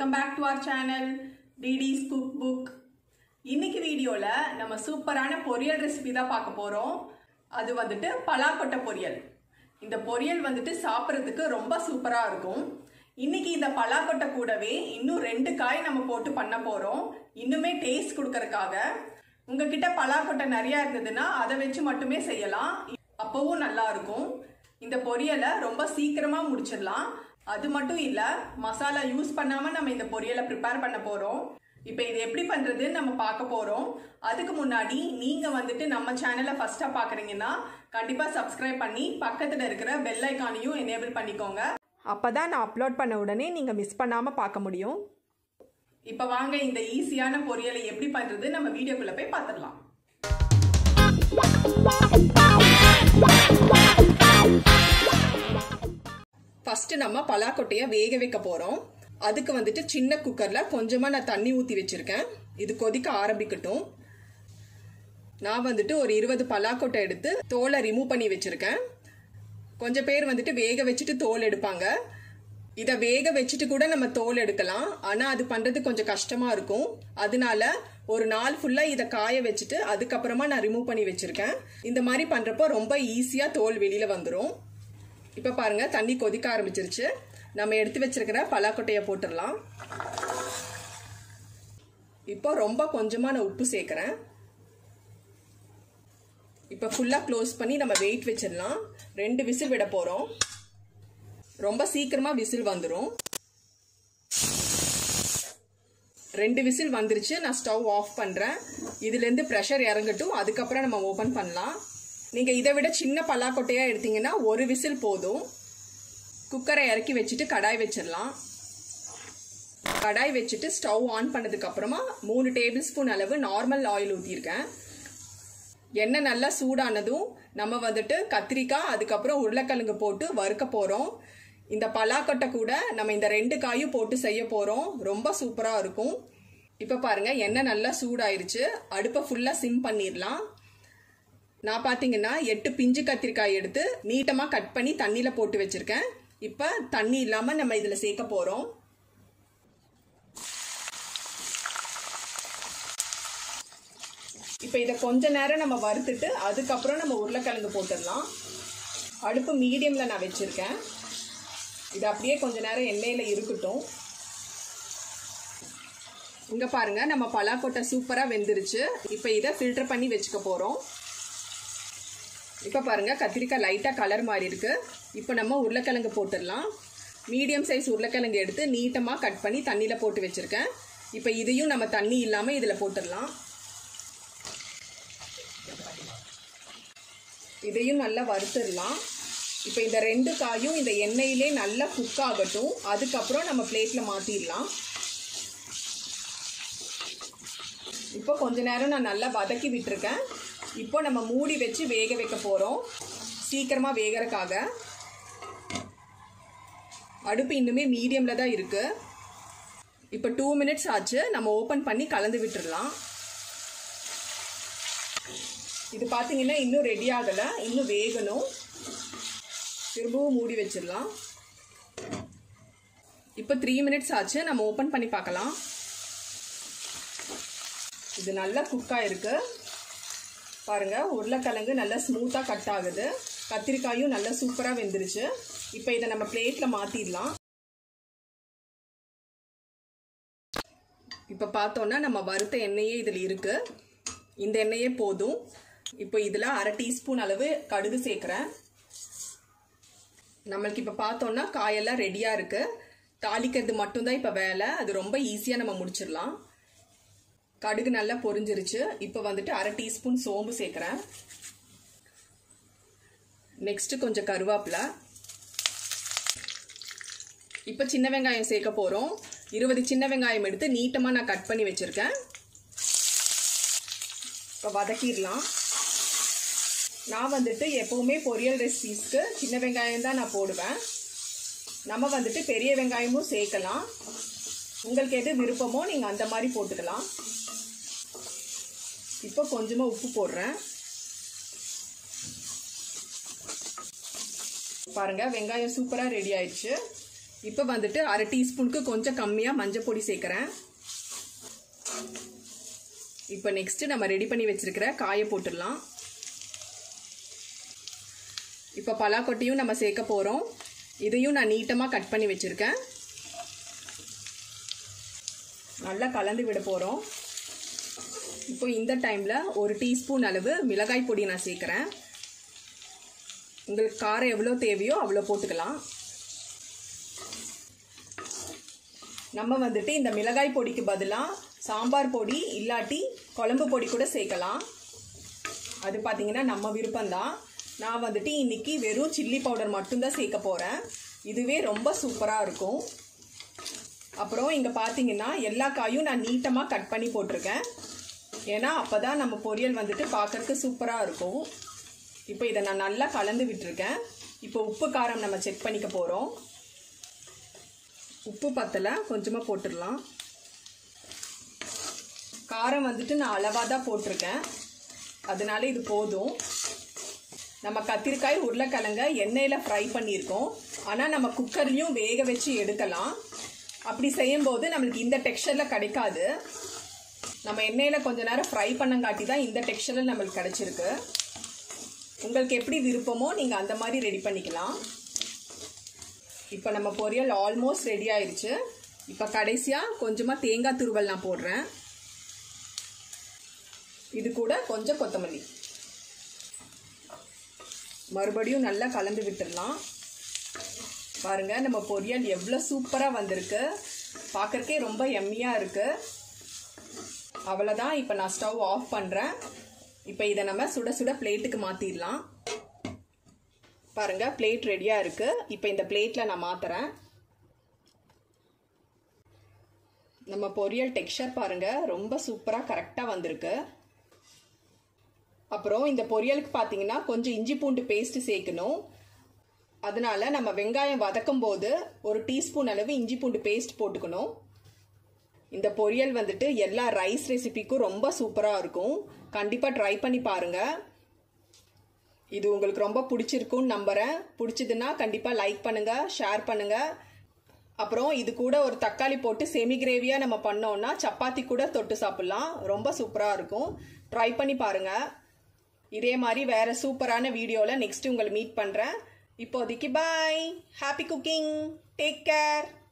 welcome back to our channel டிடிஸ் cook book இன்னைக்கு வீடியோவில் நம்ம சூப்பரான பொரியல் ரெசிபி தான் பார்க்க போகிறோம் அது வந்துட்டு பலாக்கொட்டை பொரியல் இந்த பொரியல் வந்துட்டு சாப்பிட்றதுக்கு ரொம்ப சூப்பராக இருக்கும் இன்னைக்கு இந்த பலாக்கொட்டை கூடவே இன்னும் ரெண்டு காய் நம்ம போட்டு பண்ண போகிறோம் இன்னுமே டேஸ்ட் கொடுக்கறதுக்காக உங்ககிட்ட பலாக்கொட்டை நிறையா இருந்ததுன்னா அதை வச்சு மட்டுமே செய்யலாம் அப்பவும் நல்லா இருக்கும் இந்த பொரியலை ரொம்ப சீக்கிரமா முடிச்சிடலாம் அது மட்டும் இல்ல மசாலா யூஸ் பண்ணாம நம்ம இந்த பொரியலை ப்ரிப்பேர் பண்ண போறோம் இப்போ இது எப்படி பண்றதுன்னு நம்ம பார்க்க போறோம் அதுக்கு முன்னாடி நீங்க வந்துட்டு நம்ம சேனலை ஃபர்ஸ்டா பாக்குறீங்கன்னா கண்டிப்பா சப்ஸ்கிரைப் பண்ணி பக்கத்துல இருக்கிற பெல் ஐக்கானையும் எனேபிள் பண்ணிக்கோங்க அப்பதான் நான் அப்லோட் பண்ண உடனே நீங்க மிஸ் பண்ணாம பார்க்க முடியும் இப்போ வாங்க இந்த ஈஸியான பொரியலை எப்படி பண்றது நம்ம வீடியோக்குள்ள போய் பார்த்துடலாம் ஃபர்ஸ்ட் நம்ம பலாக்கொட்டையை வேக வைக்க போறோம் அதுக்கு வந்துட்டு சின்ன குக்கர்ல கொஞ்சமா நான் தண்ணி ஊத்தி வச்சிருக்கேன் இது கொதிக்க ஆரம்பிக்கட்டும் நான் வந்துட்டு ஒரு இருபது பலாக்கொட்டை எடுத்து தோலை ரிமூவ் பண்ணி வச்சிருக்கேன் கொஞ்சம் பேர் வந்துட்டு வேக வச்சுட்டு தோல் எடுப்பாங்க இதை வேக வச்சுட்டு கூட நம்ம தோல் எடுக்கலாம் ஆனால் அது பண்ணுறது கொஞ்சம் கஷ்டமாக இருக்கும் அதனால ஒரு நாள் ஃபுல்லாக இதை காய வச்சுட்டு அதுக்கப்புறமா நான் ரிமூவ் பண்ணி வச்சுருக்கேன் இந்த மாதிரி பண்ணுறப்போ ரொம்ப ஈஸியாக தோல் வெளியில் வந்துடும் இப்போ பாருங்க தண்ணி கொதிக்க ஆரம்பிச்சிருச்சு நம்ம எடுத்து வச்சிருக்கிற பலாக்கொட்டையை போட்டுடலாம் இப்போ ரொம்ப கொஞ்சமாக நான் உப்பு சேர்க்குறேன் இப்போ ஃபுல்லாக க்ளோஸ் பண்ணி நம்ம வெயிட் வச்சிடலாம் ரெண்டு விசில் விட போகிறோம் ரொம்ப சீக்கிரமாக விசில் வந்துடும் ரெண்டு விசில் வந்துருச்சு நான் ஸ்டவ் ஆஃப் பண்ணுறேன் இதுலேருந்து ப்ரெஷர் இறங்கட்டும் அதுக்கப்புறம் நம்ம ஓப்பன் பண்ணலாம் நீங்கள் இதை விட சின்ன பல்லாக்கொட்டையாக எடுத்தீங்கன்னா ஒரு விசில் போதும் குக்கரை இறக்கி வச்சுட்டு கடாய் வச்சிடலாம் கடாய் வச்சுட்டு ஸ்டவ் ஆன் பண்ணதுக்கு அப்புறமா மூணு டேபிள் ஸ்பூன் அளவு நார்மல் ஆயில் ஊற்றிருக்கேன் எண்ணெய் நல்லா சூடானதும் நம்ம வந்துட்டு கத்திரிக்காய் அதுக்கப்புறம் உருளைக்கிழங்கு போட்டு வறுக்க போகிறோம் இந்த பலாக்கொட்டை கூட நம்ம இந்த ரெண்டு காயும் போட்டு செய்ய போகிறோம் ரொம்ப சூப்பராக இருக்கும் இப்போ பாருங்க எண்ணெய் நல்லா சூடாயிருச்சு அடுப்பை ஃபுல்லாக சிம் பண்ணிடலாம் நான் பார்த்தீங்கன்னா எட்டு பிஞ்சு கத்திரிக்காய் எடுத்து நீட்டமாக கட் பண்ணி தண்ணியில் போட்டு வச்சுருக்கேன் இப்போ தண்ணி இல்லாமல் நம்ம இதில் சேர்க்க போகிறோம் இப்போ இதை கொஞ்ச நேரம் நம்ம வறுத்துட்டு அதுக்கப்புறம் நம்ம உருளைக்கிழங்கு போட்டுடலாம் அடுப்பு மீடியமில் நான் வச்சுருக்கேன் இது அப்படியே கொஞ்ச நேரம் எண்ணெயில் இருக்கட்டும் இங்கே பாருங்கள் நம்ம பலாக்கொட்டை சூப்பராக வெந்துருச்சு இப்போ இதை ஃபில்டர் பண்ணி வச்சுக்க போகிறோம் இப்போ பாருங்கள் கத்திரிக்காய் லைட்டாக கலர் மாறி இருக்கு இப்போ நம்ம உருளைக்கிழங்கு போட்டுடலாம் மீடியம் சைஸ் உருளைக்கிழங்கு எடுத்து நீட்டமாக கட் பண்ணி தண்ணியில் போட்டு வச்சுருக்கேன் இப்போ இதையும் நம்ம தண்ணி இல்லாமல் இதில் போட்டுடலாம் இதையும் நல்லா வறுத்துடலாம் இப்போ இந்த ரெண்டு காயும் இந்த எண்ணெயிலே நல்லா குக் ஆகட்டும் அதுக்கப்புறம் நம்ம பிளேட்டில் மாற்றிடலாம் இப்போ கொஞ்ச நேரம் நான் நல்லா வதக்கி விட்டுருக்கேன் இப்போ நம்ம மூடி வச்சு வேக வைக்க போகிறோம் சீக்கிரமாக வேகிறக்காக அடுப்பு இன்னுமே மீடியமில் தான் இருக்குது இப்போ டூ மினிட்ஸ் ஆச்சு நம்ம ஓப்பன் பண்ணி கலந்து விட்டுடலாம் இது பார்த்தீங்கன்னா இன்னும் ரெடி ஆகலை இன்னும் வேகணும் திரும்பவும் மூடி வச்சிடலாம் இப்போ த்ரீ மினிட்ஸ் ஆச்சு நம்ம ஓப்பன் பண்ணி பார்க்கலாம் இது நல்லா குக் ஆயிருக்கு பாருங்க உருளைக்கிழங்கு நல்லா ஸ்மூத்தாக கட் ஆகுது கத்திரிக்காயும் நல்லா சூப்பராக வெந்துருச்சு இப்போ இதை நம்ம பிளேட்டில் மாற்றிடலாம் இப்போ பார்த்தோன்னா நம்ம வறுத்த எண்ணெயே இதில் இருக்குது இந்த எண்ணெயே போதும் இப்போ இதில் அரை டீஸ்பூன் அளவு கடுகு சேர்க்குறேன் நம்மளுக்கு இப்போ பார்த்தோன்னா காயெல்லாம் ரெடியாக இருக்குது தாளிக்கிறது மட்டும்தான் இப்போ வேலை அது ரொம்ப ஈஸியாக நம்ம முடிச்சிடலாம் கடுகு நல்லா பொரிஞ்சிருச்சு இப்போ வந்துட்டு அரை டீஸ்பூன் சோம்பு சேர்க்குறேன் நெக்ஸ்ட்டு கொஞ்சம் கருவேப்பிலை இப்போ சின்ன வெங்காயம் சேர்க்க போகிறோம் இருபது சின்ன வெங்காயம் எடுத்து நீட்டமாக நான் கட் பண்ணி வச்சுருக்கேன் இப்போ வதக்கிடலாம் நான் வந்துட்டு எப்போவுமே பொரியல் ரெசிபீஸ்க்கு சின்ன வெங்காயம் தான் நான் போடுவேன் நம்ம வந்துட்டு பெரிய வெங்காயமும் சேர்க்கலாம் உங்களுக்கு எது விருப்பமோ நீங்கள் அந்த மாதிரி போட்டுக்கலாம் இப்போ கொஞ்சமாக உப்பு போடுறேன் பாருங்க வெங்காயம் சூப்பராக ரெடி ஆயிடுச்சு இப்போ வந்துட்டு அரை டீஸ்பூனுக்கு கொஞ்சம் கம்மியாக மஞ்சள் பொடி சேர்க்குறேன் இப்போ நெக்ஸ்ட் நம்ம ரெடி பண்ணி வச்சிருக்கிற காயை போட்டுடலாம் இப்போ பலாக்கொட்டையும் நம்ம சேர்க்க போகிறோம் இதையும் நான் நீட்டமாக கட் பண்ணி வச்சுருக்கேன் நல்லா கலந்து விட போகிறோம் இப்போ இந்த டைமில் ஒரு டீஸ்பூன் அளவு மிளகாய் பொடி நான் சேர்க்குறேன் உங்களுக்கு காரம் எவ்வளோ தேவையோ அவ்வளோ போட்டுக்கலாம் நம்ம வந்துட்டு இந்த மிளகாய் பொடிக்கு பதிலாக சாம்பார் பொடி இல்லாட்டி குழம்பு பொடி கூட சேர்க்கலாம் அது பார்த்தீங்கன்னா நம்ம விருப்பம்தான் நான் வந்துட்டு இன்னைக்கு வெறும் சில்லி பவுடர் மட்டும்தான் சேர்க்க போகிறேன் இதுவே ரொம்ப சூப்பராக இருக்கும் அப்புறம் இங்கே பார்த்தீங்கன்னா எல்லா காயும் நான் நீட்டமாக கட் பண்ணி போட்டிருக்கேன் ஏன்னா அப்போ தான் நம்ம பொரியல் வந்துட்டு பார்க்கறதுக்கு சூப்பராக இருக்கும் இப்போ இதை நான் நல்லா கலந்து விட்டுருக்கேன் இப்போ உப்பு காரம் நம்ம செக் பண்ணிக்க போகிறோம் உப்பு பத்தலை கொஞ்சமாக போட்டுடலாம் காரம் வந்துட்டு நான் அளவாக தான் போட்டிருக்கேன் அதனால இது போதும் நம்ம கத்திரிக்காய் உருளைக்கிழங்க எண்ணெயில் ஃப்ரை பண்ணியிருக்கோம் ஆனால் நம்ம குக்கர்லேயும் வேக வச்சு எடுக்கலாம் அப்படி செய்யும்போது நம்மளுக்கு இந்த டெக்ஸ்சரில் கிடைக்காது நம்ம எண்ணெயில் கொஞ்ச நேரம் ஃப்ரை பண்ணங்காட்டி தான் இந்த டெக்ஸ்சரில் நம்மளுக்கு கிடைச்சிருக்கு உங்களுக்கு எப்படி விருப்பமோ நீங்கள் அந்த மாதிரி ரெடி பண்ணிக்கலாம் இப்போ நம்ம பொரியல் ஆல்மோஸ்ட் ரெடி ஆயிடுச்சு இப்போ கடைசியாக கொஞ்சமாக தேங்காய் துருவல் நான் போடுறேன் இது கூட கொஞ்சம் கொத்தமல்லி மறுபடியும் நல்லா கலந்து விட்டுடலாம் பாருங்க நம்ம பொரியல் எவ்வளோ சூப்பராக வந்திருக்கு பார்க்கறக்கே ரொம்ப எம்மியாக இருக்கு அவ்வளோதான் இப்போ நான் ஸ்டவ் ஆஃப் பண்ணுறேன் இப்போ இதை நம்ம சுட சுட பிளேட்டுக்கு மாற்றிடலாம் பாருங்க பிளேட் ரெடியாக இருக்கு இப்போ இந்த பிளேட்டில் நான் மாத்துறேன் நம்ம பொரியல் டெக்ஸ்சர் பாருங்க ரொம்ப சூப்பராக கரெக்டாக வந்திருக்கு அப்புறம் இந்த பொரியலுக்கு பார்த்தீங்கன்னா கொஞ்சம் இஞ்சி பூண்டு பேஸ்ட் சேர்க்கணும் அதனால நம்ம வெங்காயம் வதக்கும் போது ஒரு டீஸ்பூன் அளவு இஞ்சி பூண்டு பேஸ்ட் போட்டுக்கணும் இந்த பொரியல் வந்துட்டு எல்லா ரைஸ் ரெசிபிக்கும் ரொம்ப சூப்பராக இருக்கும் கண்டிப்பாக ட்ரை பண்ணி பாருங்கள் இது உங்களுக்கு ரொம்ப பிடிச்சிருக்குன்னு நம்புகிறேன் பிடிச்சதுன்னா கண்டிப்பாக லைக் பண்ணுங்கள் ஷேர் பண்ணுங்கள் அப்புறம் இது கூட ஒரு தக்காளி போட்டு செமி கிரேவியாக நம்ம பண்ணோம்னா சப்பாத்தி கூட தொட்டு சாப்பிட்லாம் ரொம்ப சூப்பராக இருக்கும் ட்ரை பண்ணி பாருங்கள் இதே மாதிரி வேறு சூப்பரான வீடியோவில் நெக்ஸ்ட் உங்களை மீட் பண்ணுறேன் இப்போதைக்கு bye happy cooking take care